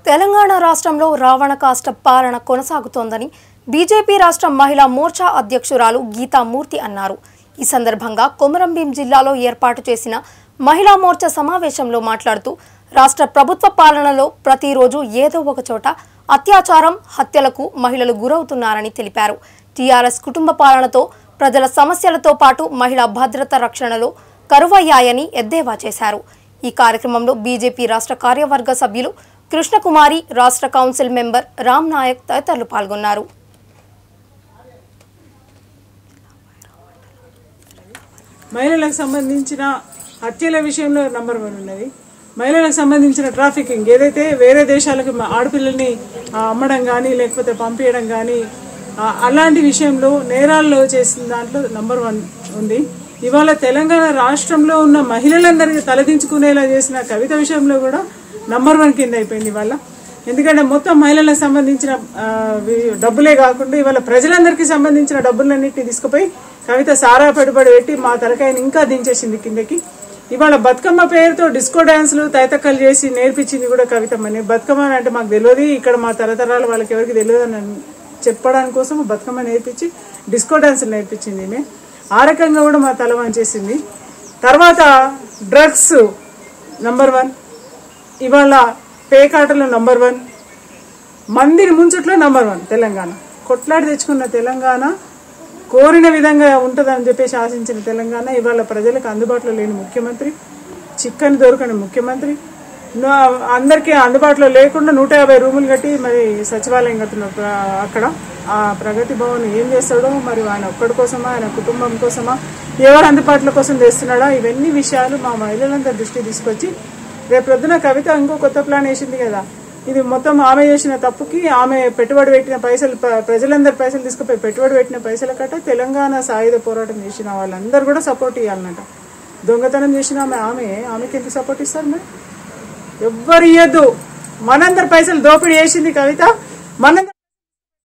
తెలంగాణ రాష్ట్రంలో రావణ కాష్ట పాలన కొనసాగుతోందని బీజేపీ రాష్ట్ర మహిళా మోర్చా అధ్యక్షురాలు గీతామూర్తి అన్నారు ఈ సందర్భంగా కొమరంభీం జిల్లాలో ఏర్పాటు చేసిన మహిళా మోర్చా సమావేశంలో మాట్లాడుతూ రాష్ట్ర ప్రభుత్వ పాలనలో ప్రతిరోజు ఏదో ఒక చోట అత్యాచారం హత్యలకు మహిళలు గురవుతున్నారని తెలిపారు టీఆర్ఎస్ కుటుంబ పాలనతో ప్రజల సమస్యలతో పాటు మహిళా భద్రత రక్షణలో కరువయ్యాయని ఎద్దేవా చేశారు ఈ కార్యక్రమంలో బీజేపీ రాష్ట్ర కార్యవర్గ సభ్యులు కృష్ణకుమారి రాష్ట్ర కౌన్సిల్ మెంబర్ రామ్ నాయక్ తదితరులు పాల్గొన్నారు మహిళలకు సంబంధించిన హత్యల విషయంలో నంబర్ వన్ ఉన్నది మహిళలకు సంబంధించిన ట్రాఫికింగ్ ఏదైతే వేరే దేశాలకు మా ఆడపిల్లల్ని ఆ, అమ్మడం కానీ లేకపోతే పంపించడం కానీ ఆ, అలాంటి విషయంలో నేరాల్లో చేసిన దాంట్లో నంబర్ వన్ ఉంది ఇవాళ తెలంగాణ రాష్ట్రంలో ఉన్న మహిళలందరికీ తలదించుకునేలా చేసిన కవిత విషయంలో కూడా నంబర్ వన్ కింద అయిపోయింది ఇవాళ ఎందుకంటే మొత్తం మహిళలకు సంబంధించిన ఆ, వి- డబ్బులే కాకుండా ఇవాళ ప్రజలందరికీ సంబంధించిన డబ్బులన్నింటినీ తీసుకుపోయి కవిత సారా పెట్టుబడి పెట్టి మా తలకాయని ఇంకా దించేసింది కిందకి ఇవాళ బతుకమ్మ పేరుతో డిస్కో డాన్సులు తైతక్కలు చేసి నేర్పించింది కూడా కవితమ్మని బతుకమ్మ అంటే మాకు తెలియదు ఇక్కడ మా తరతరాలు వాళ్ళకి ఎవరికి తెలియదు అని చెప్పడానికి కోసం బతుకమ్మ నేర్పించి డిస్కో డాన్సులు నేర్పించింది ఈమె ఆ రకంగా కూడా మా తల వంచేసింది తర్వాత డ్రగ్స్ నంబర్ వన్ ఇవాళ పేకాటలో నంబర్ వన్ మందిని ముంచట్లో నంబర్ వన్ తెలంగాణ కొట్లాడి తెచ్చుకున్న తెలంగాణ కోరిన విధంగా ఉంటుందని చెప్పేసి ఆశించిన తెలంగాణ ఇవాళ ప్రజలకు అందుబాటులో లేని ముఖ్యమంత్రి చిక్కని దొరకని ముఖ్యమంత్రి నా- అందరికీ అందుబాటులో లేకుండా నూట యాభై రూములు కట్టి మరి సచివాలయం కడుతున్నారు ప్ర- అక్కడ ఆ ప్రగతి భవన్ ఏం చేస్తాడో మరి ఆయన ఒక్కడి కోసమా ఆయన కుటుంబం కోసమా ఎవరు అందుబాటులో కోసం చేస్తున్నాడా ఇవన్నీ విషయాలు మా మహిళలంతా దృష్టి తీసుకొచ్చి రేపు ప్రొద్దున కవిత ఇంకో కొత్త ప్లాన్ వేసింది కదా ఇది మొత్తం ఆమె చేసిన తప్పుకి ఆమె పెట్టుబడి పెట్టిన పైసలు ప్ర- ప్రజలందరి పైసలు తీసుకుపోయి పెట్టుబడి పెట్టిన పైసల కట్ట తెలంగాణ సాయుధ పోరాటం చేసిన వాళ్ళందరూ కూడా సపోర్ట్ ఇవ్వాలన్నట దొంగతనం చేసిన ఆమె ఆమె ఆమెకి ఎందుకు సపోర్ట్ ఇస్తారు మరి ఎవ్వరు ఇయ్యద్దు మనందరి పైసలు దోపిడీ చేసింది కవిత మనందరి